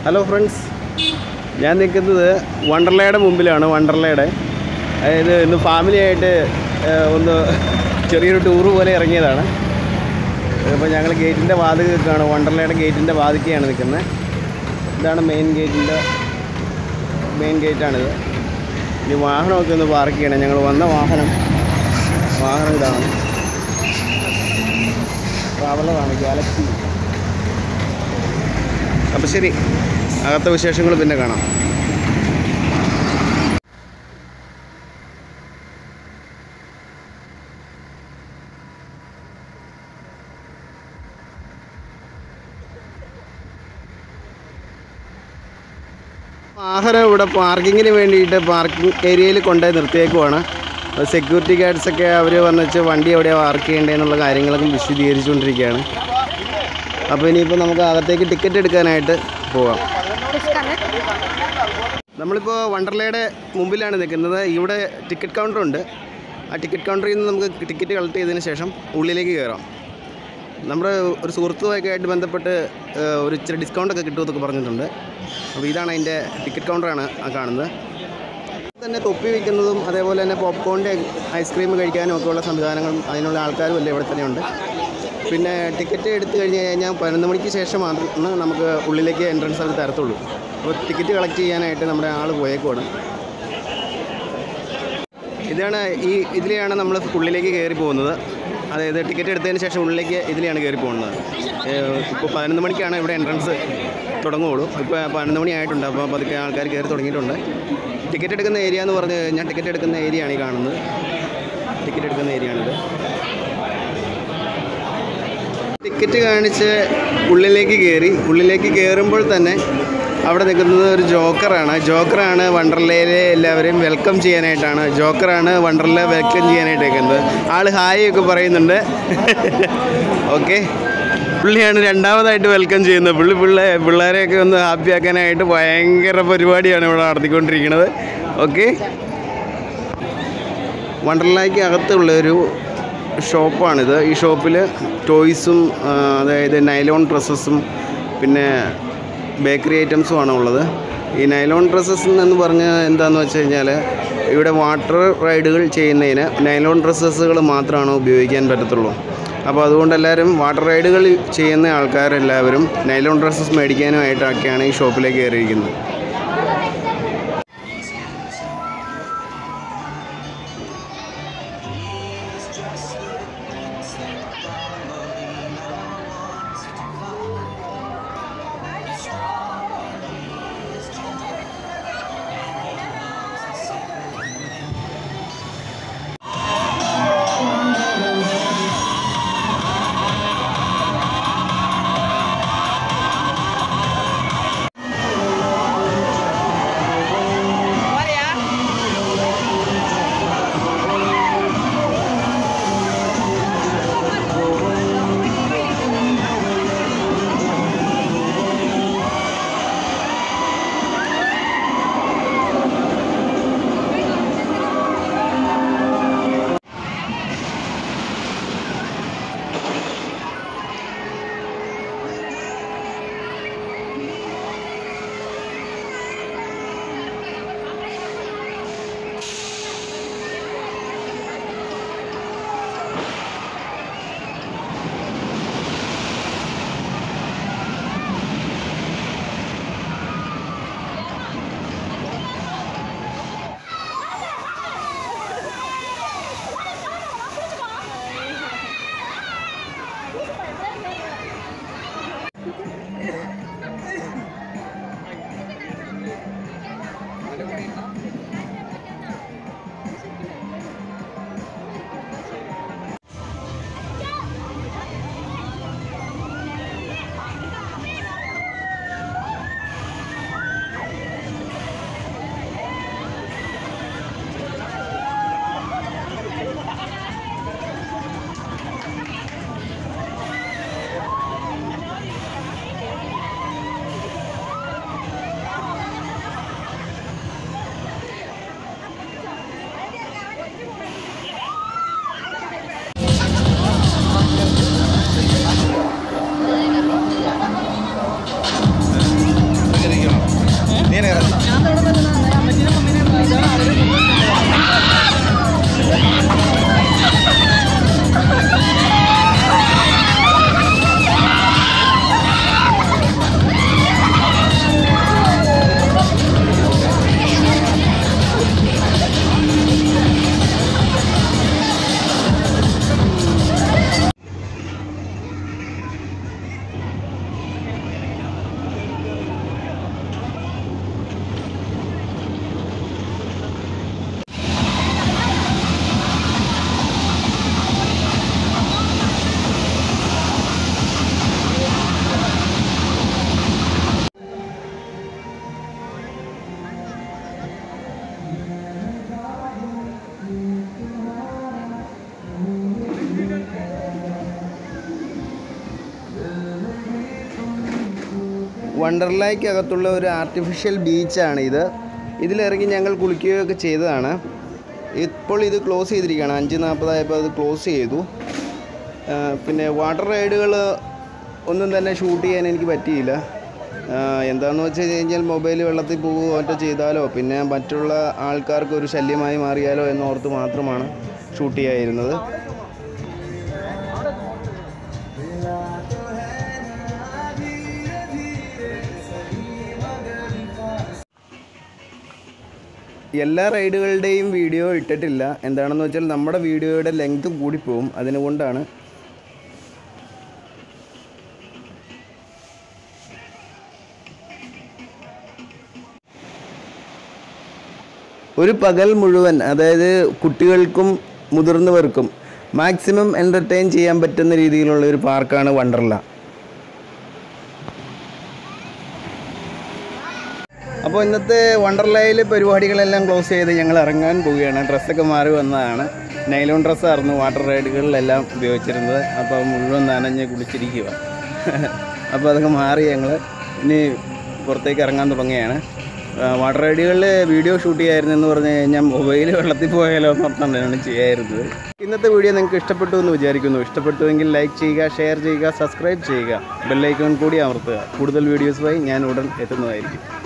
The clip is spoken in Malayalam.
ഹലോ ഫ്രണ്ട്സ് ഞാൻ നിൽക്കുന്നത് വണ്ടർലയുടെ മുമ്പിലാണ് വണ്ടർലയുടെ അതായത് ഇന്ന് ഫാമിലി ആയിട്ട് ഏഹ്, ഒന്ന് ചെറിയൊരു ടൂറ് പോലെ ഇറങ്ങിയതാണ് ഇപ്പോൾ ഞങ്ങൾ ഗേറ്റിൻ്റെ വാതിക്കാണ് വണ്ടർലയുടെ ഗേറ്റിൻ്റെ വാതിക്കയാണ് നിൽക്കുന്നത് ഇതാണ് മെയിൻ ഗേറ്റിൻ്റെ മെയിൻ ഗേറ്റാണിത് ഇനി വാഹനമൊക്കെ ഒന്ന് പാർക്ക് ചെയ്യണം ഞങ്ങൾ വന്ന വാഹനം വാഹനം ഇതാണ് ട്രാവലറാണ് ഗാലക്സി അപ്പോൾ ശരി അകത്തെ വിശേഷങ്ങൾ പിന്നെ കാണാം വാഹനം ഇവിടെ പാർക്കിങ്ങിന് വേണ്ടിയിട്ട് പാർക്കിംഗ് ഏരിയയിൽ കൊണ്ടുപോയി നിർത്തിയേക്കുവാണ് സെക്യൂരിറ്റി ഗാർഡ്സൊക്കെ അവർ വന്നിച്ച് വണ്ടി എവിടെയാണ് പാർക്ക് ചെയ്യേണ്ടതെന്നുള്ള കാര്യങ്ങളൊക്കെ വിശദീകരിച്ചുകൊണ്ടിരിക്കുകയാണ് അപ്പോൾ ഇനിയിപ്പോൾ നമുക്ക് അകത്തേക്ക് ടിക്കറ്റ് എടുക്കാനായിട്ട് പോവാം നമ്മളിപ്പോൾ വണ്ടർലയുടെ മുമ്പിലാണ് നിൽക്കുന്നത് ഇവിടെ ടിക്കറ്റ് കൗണ്ടറുണ്ട് ആ ടിക്കറ്റ് കൗണ്ടറിൽ നിന്ന് നമുക്ക് ടിക്കറ്റ് കളക്ട് ചെയ്തതിന് ശേഷം ഉള്ളിലേക്ക് കയറാം നമ്മുടെ ഒരു സുഹൃത്തുമൊക്കെ ആയിട്ട് ബന്ധപ്പെട്ട് ഏഹ്, ഒരു ഇച്ചിരി ഡിസ്കൗണ്ടൊക്കെ കിട്ടുമെന്നൊക്കെ പറഞ്ഞിട്ടുണ്ട് അപ്പോൾ ഇതാണ് അതിൻ്റെ ടിക്കറ്റ് കൗണ്ടറാണ് ആ കാണുന്നത് തന്നെ തൊപ്പി വയ്ക്കുന്നതും അതേപോലെ തന്നെ പോപ്കോണിൻ്റെ ഐസ്ക്രീം കഴിക്കാനും ഒക്കെ ഉള്ള സംവിധാനങ്ങളും അതിനുള്ള ആൾക്കാരും എല്ലാം ഇവിടെ തന്നെയുണ്ട് പിന്നെ ടിക്കറ്റ് എടുത്തു കഴിഞ്ഞ് കഴിഞ്ഞാൽ പതിനൊന്ന് മണിക്ക് ശേഷം മാത്രമേ നമുക്ക് ഉള്ളിലേക്ക് എൻട്രൻസ് അവർ തരത്തുള്ളൂ അപ്പോൾ ടിക്കറ്റ് കളക്ട് ചെയ്യാനായിട്ട് നമ്മുടെ ആൾ പോയേക്കുവാണ് ഇതാണ് ഈ ഇതിലെയാണ് നമ്മൾ ഉള്ളിലേക്ക് കയറി പോകുന്നത് അതായത് ടിക്കറ്റ് എടുത്തതിന് ശേഷം ഉള്ളിലേക്ക് ഇതിലെയാണ് കയറി പോകുന്നത് ഇപ്പോൾ പതിനൊന്ന് മണിക്കാണ് ഇവിടെ എൻട്രൻസ് തുടങ്ങുകയുള്ളൂ ഇപ്പോൾ പതിനൊന്ന് മണി ആയിട്ടുണ്ട് അപ്പോൾ പതുക്കെ ആൾക്കാർ കയറി തുടങ്ങിയിട്ടുണ്ട് ടിക്കറ്റ് എടുക്കുന്ന ഏരിയ എന്ന് പറഞ്ഞു കഴിഞ്ഞാൽ ടിക്കറ്റ് എടുക്കുന്ന ഏരിയ ആണ് ഈ കാണുന്നത് ടിക്കറ്റ് എടുക്കുന്ന ഏരിയ ആണിത് ടിക്കറ്റ് കാണിച്ച് ഉള്ളിലേക്ക് കയറി ഉള്ളിലേക്ക് കയറുമ്പോൾ തന്നെ അവിടെ നിൽക്കുന്നത് ഒരു ജോക്കറാണ് ജോക്കറാണ് വണ്ടർലയിലെ എല്ലാവരെയും വെൽക്കം ചെയ്യാനായിട്ടാണ് ജോക്കറാണ് വണ്ടർല വെൽക്കം ചെയ്യാനായിട്ട് നിൽക്കുന്നത് ആൾ ഹായ് ഒക്കെ പറയുന്നുണ്ട് ഓക്കെ പുള്ളിയാണ് രണ്ടാമതായിട്ട് വെൽക്കം ചെയ്യുന്നത് പുള്ളി പിള്ളേ പിള്ളേരെയൊക്കെ ഒന്ന് ഹാപ്പി ആക്കാനായിട്ട് ഭയങ്കര പരിപാടിയാണ് ഇവിടെ നടത്തിക്കൊണ്ടിരിക്കുന്നത് ഓക്കെ വണ്ടർലയ്ക്ക് അകത്തുള്ള ഒരു ഷോപ്പാണിത് ഈ ഷോപ്പിൽ ടോയ്സും ആ, അതായത് നൈലോൺ ഡ്രസ്സസും പിന്നെ ബേക്കറി ഐറ്റംസും ആണ് ഉള്ളത് ഈ നൈലോൺ ഡ്രസ്സസ് എന്ന് പറഞ്ഞാൽ എന്താണെന്ന് വെച്ച് കഴിഞ്ഞാൽ ഇവിടെ വാട്ടർ റൈഡുകൾ ചെയ്യുന്നതിന് നൈലോൺ ഡ്രസ്സസുകൾ മാത്രമാണ് ഉപയോഗിക്കാൻ പറ്റത്തുള്ളൂ അപ്പോൾ അതുകൊണ്ട് എല്ലാവരും വാട്ടർ റൈഡുകൾ ചെയ്യുന്ന ആൾക്കാരെല്ലാവരും നൈലോൺ ഡ്രസ്സസ് മേടിക്കാനുമായിട്ടൊക്കെയാണ് ഈ ഷോപ്പിലേക്ക് കയറിയിരിക്കുന്നത് വണ്ടർലായ്ക്കകത്തുള്ള ഒരു ആർട്ടിഫിഷ്യൽ ബീച്ചാണ് ഇത് ഇതിലിറങ്ങി ഞങ്ങൾ കുളിക്കുകയൊക്കെ ചെയ്തതാണ് ഇപ്പോൾ ഇത് ക്ലോസ് ചെയ്തിരിക്കുകയാണ് അഞ്ച് നാൽപ്പതായപ്പോൾ അത് ക്ലോസ് ചെയ്തു ആ, പിന്നെ വാട്ടർ റൈഡുകൾ ഒന്നും തന്നെ ഷൂട്ട് ചെയ്യാൻ എനിക്ക് പറ്റിയില്ല ആ, എന്താണെന്ന് വെച്ച് കഴിഞ്ഞാൽ മൊബൈൽ വെള്ളത്തിൽ പോവുകയോ മറ്റോ ചെയ്താലോ പിന്നെ മറ്റുള്ള ആൾക്കാർക്ക് ഒരു ശല്യമായി മാറിയാലോ എന്നോർത്ത് മാത്രമാണ് ഷൂട്ട് ചെയ്യാതിരുന്നത് എല്ലാ റൈഡുകളുടെയും വീഡിയോ ഇട്ടിട്ടില്ല എന്താണെന്ന് വെച്ചാൽ നമ്മുടെ വീഡിയോയുടെ ലെങ്ത് കൂടിപ്പോവും അതിനുകൊണ്ടാണ് ഒരു പകൽ മുഴുവൻ അതായത് കുട്ടികൾക്കും മുതിർന്നവർക്കും മാക്സിമം എൻ്റർടൈൻ ചെയ്യാൻ പറ്റുന്ന രീതിയിലുള്ള ഒരു പാർക്കാണ് വണ്ടർല അപ്പോൾ ഇന്നത്തെ വണ്ടർലയിലെ പരിപാടികളെല്ലാം ക്ലോസ് ചെയ്ത് ഞങ്ങൾ ഇറങ്ങാൻ പോവുകയാണ് ഡ്രസ്സൊക്കെ മാറി വന്നതാണ് നൈലോൺ ഡ്രസ്സായിരുന്നു വാട്ടർ റൈഡുകളിലെല്ലാം ഉപയോഗിച്ചിരുന്നത് അപ്പോൾ മുഴുവൻ നനഞ്ഞ് കുളിച്ചിരിക്കുക അപ്പോൾ അതൊക്കെ മാറി ഞങ്ങൾ ഇനി പുറത്തേക്ക് ഇറങ്ങാൻ തുടങ്ങുകയാണ് ആ, വാട്ടർ റൈഡുകളിൽ വീഡിയോ ഷൂട്ട് ചെയ്യായിരുന്നു എന്ന് പറഞ്ഞു കഴിഞ്ഞാൽ മൊബൈൽ വെള്ളത്തിൽ പോയാലോ എന്ന് ഓർത്താണ് ചെയ്യായിരുന്നത് ഇന്നത്തെ വീഡിയോ നിങ്ങൾക്ക് ഇഷ്ടപ്പെട്ടു എന്ന് വിചാരിക്കുന്നു ഇഷ്ടപ്പെട്ടുവെങ്കിൽ ലൈക്ക് ചെയ്യുക ഷെയർ ചെയ്യുക സബ്സ്ക്രൈബ് ചെയ്യുക ബെല്ലൈക്കൺ കൂടി അമർത്തുക കൂടുതൽ വീഡിയോസുമായി ഞാൻ ഉടൻ എത്തുന്നതായിരിക്കും